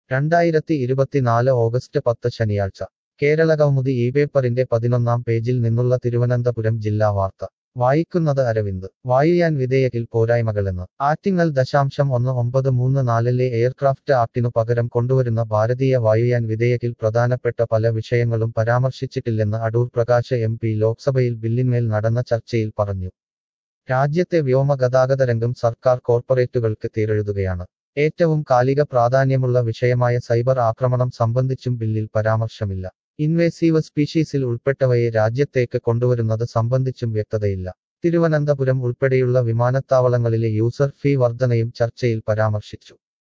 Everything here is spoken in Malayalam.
രണ്ടായിരത്തി ഇരുപത്തിനാല് ഓഗസ്റ്റ് പത്ത് ശനിയാഴ്ച കേരള കൗമുദി ഈ പേപ്പറിന്റെ പതിനൊന്നാം പേജിൽ നിന്നുള്ള തിരുവനന്തപുരം ജില്ലാ വാർത്ത വായിക്കുന്നത് അരവിന്ദ് വായുയാൻ വിധേയകിൽ പോരായ്മകളെന്ന് ആറ്റിങ്ങൽ ദശാംശം ഒന്ന് ഒമ്പത് മൂന്ന് നാലിലെ എയർക്രാഫ്റ്റ് ആക്ടിനു പകരം കൊണ്ടുവരുന്ന ഭാരതീയ വായുയാൻ വിധേയകിൽ പ്രധാനപ്പെട്ട പല വിഷയങ്ങളും പരാമർശിച്ചിട്ടില്ലെന്ന് അടൂർ പ്രകാശ് എം പി ലോക്സഭയിൽ ബില്ലിന്മേൽ നടന്ന ചർച്ചയിൽ പറഞ്ഞു രാജ്യത്തെ വ്യോമഗതാഗത രംഗം സർക്കാർ കോർപ്പറേറ്റുകൾക്ക് തീരെഴുതുകയാണ് ഏറ്റവും കാലിക പ്രാധാന്യമുള്ള വിഷയമായ സൈബർ ആക്രമണം സംബന്ധിച്ചും ബില്ലിൽ പരാമർശമില്ല ഇൻവേസീവ് സ്പീഷീസിൽ ഉൾപ്പെട്ടവയെ രാജ്യത്തേക്ക് കൊണ്ടുവരുന്നത് സംബന്ധിച്ചും വ്യക്തതയില്ല തിരുവനന്തപുരം ഉൾപ്പെടെയുള്ള വിമാനത്താവളങ്ങളിലെ യൂസർ ഫീ വർധനയും ചർച്ചയിൽ പരാമർശിച്ചു